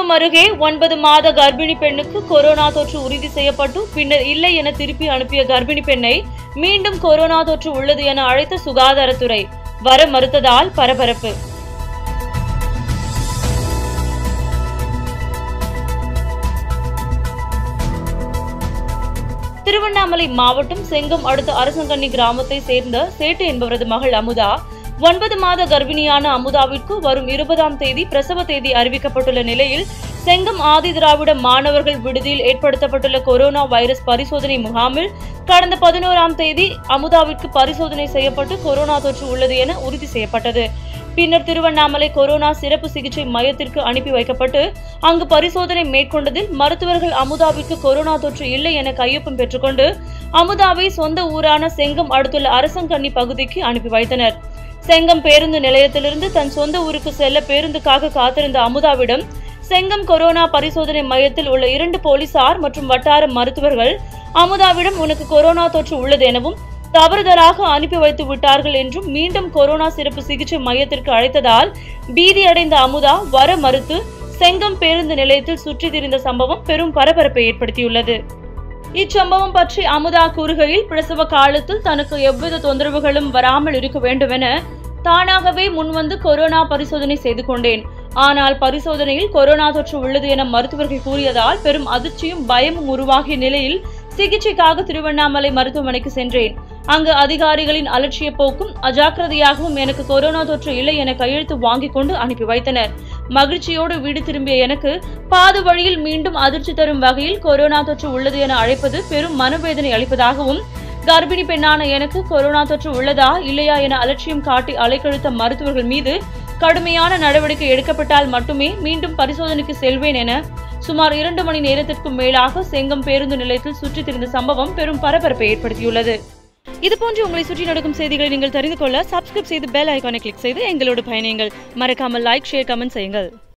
செங்கம் அருகே ஒன்பது மாத கர்ப்பிணி பெண்ணுக்கு கொரோனா தொற்று உறுதி செய்யப்பட்டு பின்னர் இல்லை என திருப்பி அனுப்பிய கர்ப்பிணி பெண்ணை மீண்டும் கொரோனா தொற்று உள்ளது என அழைத்த சுகாதாரத்துறை வர மறுத்ததால் பரபரப்பு திருவண்ணாமலை மாவட்டம் செங்கம் அடுத்த அரசங்கண்ணி கிராமத்தை சேர்ந்த சேட்டு என்பவரது மகள் அமுதா ஒன்பது மாத கர்ப்பிணியான அமுதாவிற்கு வரும் இருபதாம் தேதி பிரசவ தேதி அறிவிக்கப்பட்டுள்ள நிலையில் செங்கம் ஆதி திராவிட மாணவர்கள் விடுதியில் ஏற்படுத்தப்பட்டுள்ள கொரோனா வைரஸ் பரிசோதனை முகாமில் கடந்த பதினோராம் தேதி அமுதாவிற்கு பரிசோதனை செய்யப்பட்டு கொரோனா தொற்று உள்ளது என உறுதி செய்யப்பட்டது பின்னர் திருவண்ணாமலை கொரோனா சிறப்பு சிகிச்சை மையத்திற்கு அனுப்பி வைக்கப்பட்டு அங்கு பரிசோதனை மேற்கொண்டதில் மருத்துவர்கள் அமுதாவிற்கு கொரோனா தொற்று இல்லை என கையொப்பம் பெற்றுக்கொண்டு அமுதாவை சொந்த ஊரான செங்கம் அடுத்துள்ள அரசங்கண்ணி பகுதிக்கு அனுப்பி வைத்தனர் செங்கம் பேருந்து நிலையத்திலிருந்து தன் சொந்த ஊருக்கு செல்ல பேருந்துக்காக காத்திருந்த அமுதாவிடம் செங்கம் கொரோனா பரிசோதனை மையத்தில் உள்ள இரண்டு போலீசார் மற்றும் வட்டார மருத்துவர்கள் அமுதாவிடம் உனக்கு கொரோனா தொற்று உள்ளது எனவும் தவறுதலாக அனுப்பி வைத்து விட்டார்கள் என்றும் மீண்டும் கொரோனா சிறப்பு சிகிச்சை மையத்திற்கு அழைத்ததால் பீதியடைந்த அமுதா வர மறுத்து செங்கம் பேருந்து நிலையத்தில் சுற்றித் திரிந்த சம்பவம் பெரும் பரபரப்பை ஏற்படுத்தியுள்ளது இச்சம்பவம் பற்றி அமுதா கூறுகையில் பிரசவ காலத்தில் தனக்கு எவ்வித தொந்தரவுகளும் வராமல் இருக்க வேண்டும் என தானாகவே முன்வந்து கொரோனா பரிசோதனை செய்து கொண்டேன் ஆனால் பரிசோதனையில் கொரோனா தொற்று உள்ளது என மருத்துவர்கள் கூறியதால் பெரும் அதிர்ச்சியும் பயமும் உருவாகிய நிலையில் சிகிச்சைக்காக திருவண்ணாமலை மருத்துவமனைக்கு சென்றேன் அங்கு அதிகாரிகளின் அலட்சிய போக்கும் அஜாக்கிரதையாகவும் எனக்கு கொரோனா தொற்று இல்லை என கையெழுத்து வாங்கிக் கொண்டு அனுப்பி வைத்தனர் மகிழ்ச்சியோடு வீடு திரும்பிய எனக்கு பாது வழியில் மீண்டும் அதிர்ச்சி தரும் வகையில் கொரோனா தொற்று உள்ளது என அழைப்பது பெரும் மனவேதனை அளிப்பதாகவும் கர்ப்பிணி பெண்ணான எனக்கு கொரோனா தொற்று உள்ளதா இல்லையா என அலட்சியம் காட்டி அலைக்கழித்த மருத்துவர்கள் மீது கடுமையான நடவடிக்கை எடுக்கப்பட்டால் மட்டுமே மீண்டும் பரிசோதனைக்கு செல்வேன் என சுமார் இரண்டு மணி நேரத்திற்கும் மேலாக செங்கம் பேருந்து நிலையத்தில் சுற்றித் திரிந்த சம்பவம் பெரும் பரபரப்பை ஏற்படுத்தியுள்ளது இதுபோன்று உங்களை சுற்றி நடக்கும் செய்திகளை நீங்கள் தெரிந்து கொள்ள சப்ஸ்கிரைப் செய்து பெல் ஐகானை கிளிக் செய்து எங்களோடு பயணியுங்கள் மறக்காமல் லைக் ஷேர் கமெண்ட் செய்யுங்கள்